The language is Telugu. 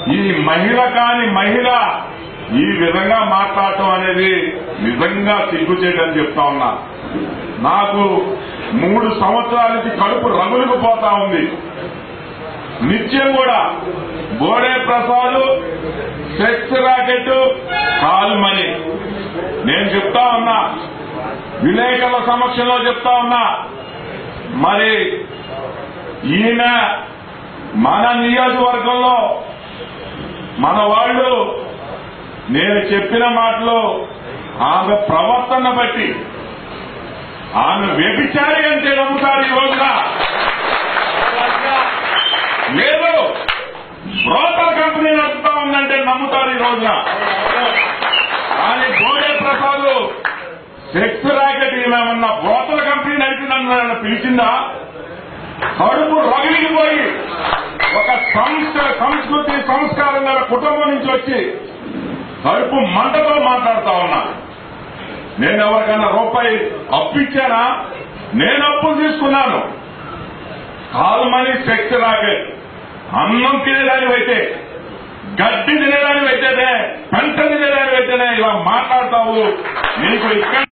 ఈ మహిళ కాని మహిళ ఈ విధంగా మాట్లాడటం అనేది నిజంగా సిగ్గుచేటని చెప్తా ఉన్నా నాకు మూడు సంవత్సరాల నుంచి కడుపు రగులుకు పోతా ఉంది నిత్యం కూడా Bode Prasad sex racket call money నేను చెప్తా ఉన్నా విలేకరుల సమక్షంలో చెప్తా ఉన్నా మరి ఈయన మన నియోజకవర్గంలో మన వాళ్ళు నేను చెప్పిన మాటలు ఆమె ప్రవర్తన బట్టి ఆమె వ్యభిచారి అంటే నమ్ముతారు ఈ రోజున లేదు బ్రోకర్ కంపెనీ నడుపుతా ఉందంటే నమ్ముతారు ఈ రోజున కానీ గోడే ప్రసాద్ సెక్స్ ర్యాకెట్ ఏమన్నా బ్రోకర్ కంపెనీ నడిపిందని పిలిచిందా కడుపు రగిలిపోయి ఒక సంస్థ సంస్కృతి సంస్కారం గల కుటుంబం నుంచి వచ్చి కడుపు మంటతో మాట్లాడుతా ఉన్నా నేను ఎవరికైనా రూపాయి అప్పిచ్చానా నేను అప్పులు తీసుకున్నాను కాలు మనీ శక్తి రాకెట్ అన్నం తినేదానివైతే గడ్డి తినేదానివైతేనే పంట తినేదానివైతేనే ఇలా మాట్లాడతావు నీకు ఇక్కడ